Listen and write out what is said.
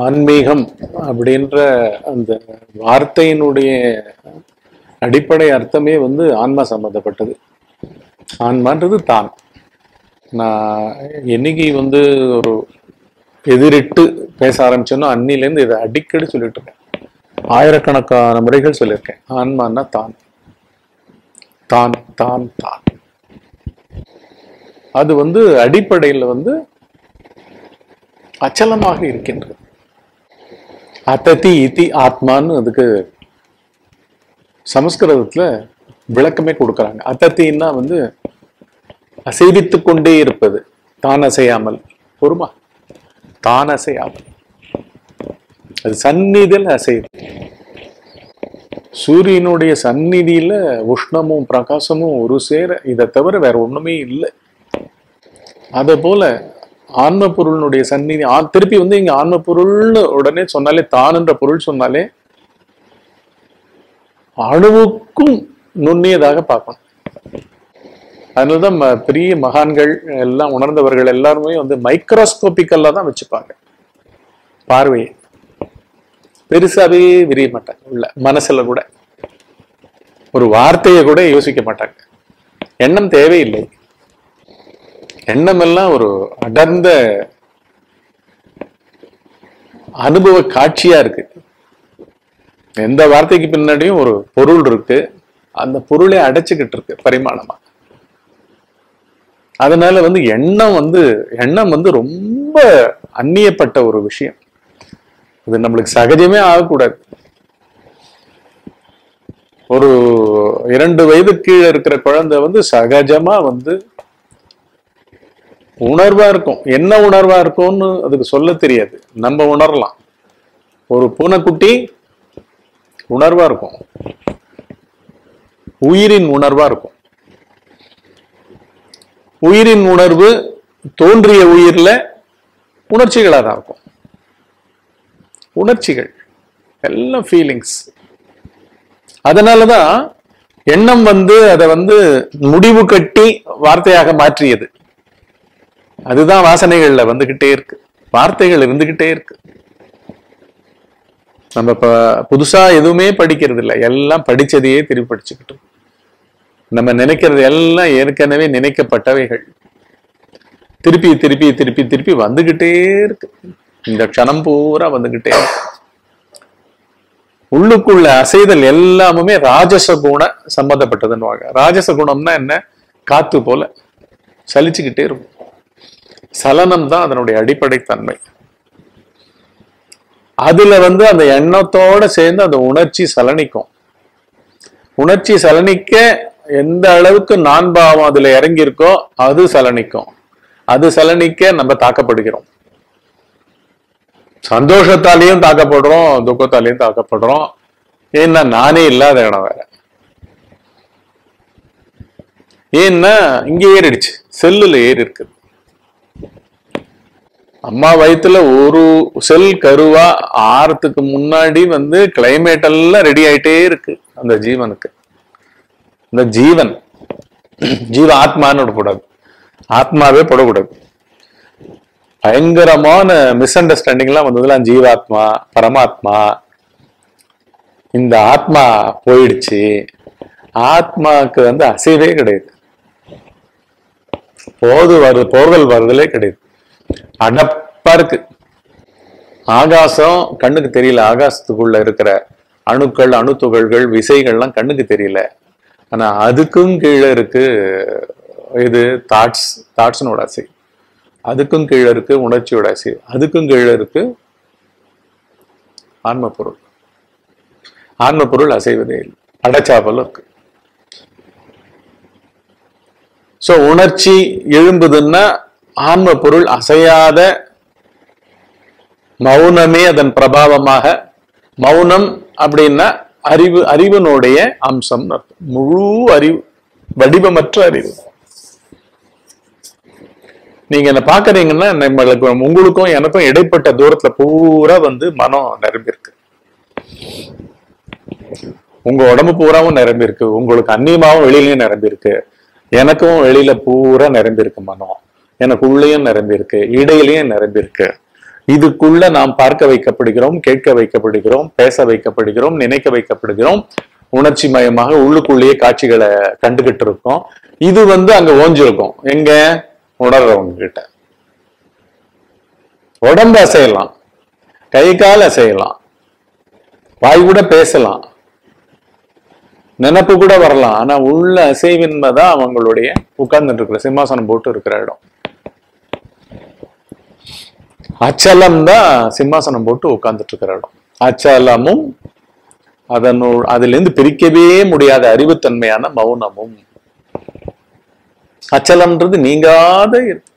ஆன்மீகம் அப்படின்ற அந்த வார்த்தையினுடைய அடிப்படை அர்த்தமே வந்து ஆன்மா சம்பந்தப்பட்டது ஆன்மான்றது தான் நான் என்னைக்கு வந்து ஒரு எதிரிட்டு பேச ஆரம்பிச்சேனோ அன்னிலேருந்து இதை அடிக்கடி சொல்லிட்டு இருக்கேன் ஆயிரக்கணக்கான முறைகள் சொல்லியிருக்கேன் ஆன்மான்னா தான் தான் தான் தான் அது வந்து அடிப்படையில் வந்து அச்சலமாக இருக்கின்றது அத்ததி இதி ஆத்மான்னு அதுக்கு சமஸ்கிருதத்துல விளக்கமே கொடுக்குறாங்க அத்தத்தின்னா வந்து அசைவித்து கொண்டே இருப்பது தான் அசையாமல் பொறுமா தான் அசையாமல் அது சந்நிதியில் அசையுது சூரியனுடைய சந்நிதியில உஷ்ணமும் பிரகாசமும் ஒரு சேர இதை தவிர வேற ஒண்ணுமே இல்லை அத போல ஆன்ம பொருளினுடைய சந்நிதி ஆ- திருப்பி வந்து இங்க ஆன்ம பொருள்னு உடனே சொன்னாலே தானுன்ற பொருள் சொன்னாலே அணுவுக்கும் நுண்ணியதாக பார்க்கணும் அதனாலதான் ம- பெரிய மகான்கள் எல்லாம் உணர்ந்தவர்கள் எல்லாருமே வந்து மைக்ரோஸ்கோபிக்கல்ல தான் வச்சுப்பாங்க பார்வையை பெருசாவே விரிய மாட்டாங்க உள்ள மனசுல கூட ஒரு வார்த்தையை கூட யோசிக்க மாட்டாங்க எண்ணம் தேவையில்லை எண்ணம் எல்லாம் ஒரு அடர்ந்த அனுபவ காட்சியா இருக்கு எந்த வார்த்தைக்கு பின்னாடியும் ஒரு பொருள் இருக்கு அந்த பொருளை அடைச்சுக்கிட்டு இருக்கு பரிமாணமா அதனால வந்து எண்ணம் வந்து எண்ணம் வந்து ரொம்ப அந்நியப்பட்ட ஒரு விஷயம் இது நம்மளுக்கு சகஜமே ஆகக்கூடாது ஒரு இரண்டு வயது கீழே இருக்கிற குழந்தை வந்து சகஜமா வந்து உணர்வா இருக்கும் என்ன உணர்வா இருக்கும்னு அதுக்கு சொல்ல தெரியாது நம்ம உணரலாம் ஒரு பூனைக்குட்டி உணர்வா இருக்கும் உயிரின் உணர்வா இருக்கும் உயிரின் உணர்வு தோன்றிய உயிர்ல உணர்ச்சிகளா தான் இருக்கும் உணர்ச்சிகள் எல்லாம் ஃபீலிங்ஸ் அதனாலதான் எண்ணம் வந்து அதை வந்து முடிவு கட்டி வார்த்தையாக மாற்றியது அதுதான் வாசனைகள்ல வந்துகிட்டே இருக்கு வார்த்தைகள் இருந்துகிட்டே இருக்கு நம்ம இப்ப புதுசா எதுவுமே படிக்கிறது இல்லை எல்லாம் படிச்சதையே திருப்பி படிச்சுக்கிட்டு நம்ம நினைக்கிறது எல்லாம் ஏற்கனவே நினைக்கப்பட்டவைகள் திருப்பி திருப்பி திருப்பி திருப்பி வந்துகிட்டே இருக்கு இந்த க்ஷணம் பூரா வந்துகிட்டே இருக்கு உள்ளுக்குள்ள அசைதல் எல்லாமுமே ராஜச குண சம்பந்தப்பட்டதுன்னு ராஜச குணம்னா என்ன காத்து போல சலிச்சுக்கிட்டே இருக்கும் சலனம் தான் அதனுடைய அடிப்படை தன்மை அதுல வந்து அந்த எண்ணத்தோட சேர்ந்து அந்த உணர்ச்சி சலனிக்கும் உணர்ச்சி சலனிக்க எந்த அளவுக்கு நான் பாவம் அதுல இறங்கி இருக்கோ அது சலனிக்கும் அது சலனிக்க நம்ம தாக்கப்படுகிறோம் சந்தோஷத்தாலையும் தாக்கப்படுறோம் துக்கத்தாலையும் தாக்கப்படுறோம் ஏன்னா நானே இல்லாத இடம் வேற ஏன்னா இங்க ஏறிடுச்சு செல்லுல ஏறி இருக்குது அம்மா வயித்துல ஒரு செல் கருவா ஆறதுக்கு முன்னாடி வந்து கிளைமேட் எல்லாம் ரெடி ஆயிட்டே இருக்கு அந்த ஜீவனுக்கு இந்த ஜீவன் ஜீவ ஆத்மான்னு விடக்கூடாது ஆத்மாவே போடக்கூடாது பயங்கரமான மிஸ் அண்டர்ஸ்டாண்டிங்லாம் வந்ததுலாம் ஜீவாத்மா பரமாத்மா இந்த ஆத்மா போயிடுச்சு ஆத்மாக்கு வந்து அசைவே கிடையாது போது வருது போர்கள் வருதலே கிடையாது அடப்பா இருக்கு ஆகாசம் கண்ணுக்கு தெரியல ஆகாசத்துக்குள்ள இருக்கிற அணுக்கள் அணுத்துகள்கள் விசைகள்லாம் கண்ணுக்கு தெரியல ஆனா அதுக்கும் கீழே இருக்கு இது தாட்ஸ் தாட்ஸ்னோட அசை அதுக்கும் கீழே இருக்கு உணர்ச்சியோட அசை அதுக்கும் கீழே இருக்கு ஆன்ம பொருள் ஆன்ம பொருள் அசைவதே இல்லை அடைச்சா போல இருக்கு சோ உணர்ச்சி எழும்புதுன்னா ஆன்ம பொருள் அசையாத மௌனமே அதன் பிரபாவமாக மௌனம் அப்படின்னா அறிவு அறிவினுடைய அம்சம் முழு அறிவு வடிவமற்ற அறிவு நீங்க என்ன பாக்குறீங்கன்னா நம்மளுக்கு உங்களுக்கும் எனக்கும் இடைப்பட்ட தூரத்துல பூரா வந்து மனம் நிரம்பி இருக்கு உங்க உடம்பு பூராவும் நிரம்பி இருக்கு உங்களுக்கு அந்நியமாவும் வெளியிலயும் நிரம்பி இருக்கு எனக்கும் வெளியில பூரா நிரம்பி இருக்கு மனம் எனக்கு உள்ளேயும் நிரம்பி இருக்கு இடையிலயும் நிரம்பி இருக்கு இதுக்குள்ள நாம் பார்க்க வைக்கப்படுகிறோம் கேட்க வைக்கப்படுகிறோம் பேச வைக்கப்படுகிறோம் நினைக்க வைக்கப்படுகிறோம் உணர்ச்சி மயமாக உள்ளுக்குள்ளேயே காட்சிகளை கண்டுகிட்டு இருக்கோம் இது வந்து அங்க ஓஞ்சிருக்கும் எங்க உணர்றவங்க கிட்ட உடம்பு அசையலாம் கை கால் அசையலாம் வாய் கூட பேசலாம் நினப்பு கூட வரலாம் ஆனா உள்ள அசைவின்மை தான் அவங்களுடைய உட்கார்ந்துட்டு இருக்கிற சிம்மாசனம் போட்டு இருக்கிற இடம் அச்சலம் தான் சிம்மாசனம் போட்டு உட்கார்ந்துட்டு இருக்கிற இடம் அச்சலமும் அதனோட அதுல இருந்து பிரிக்கவே முடியாத அறிவுத்தன்மையான மௌனமும் அச்சலம்ன்றது நீங்காத இரு-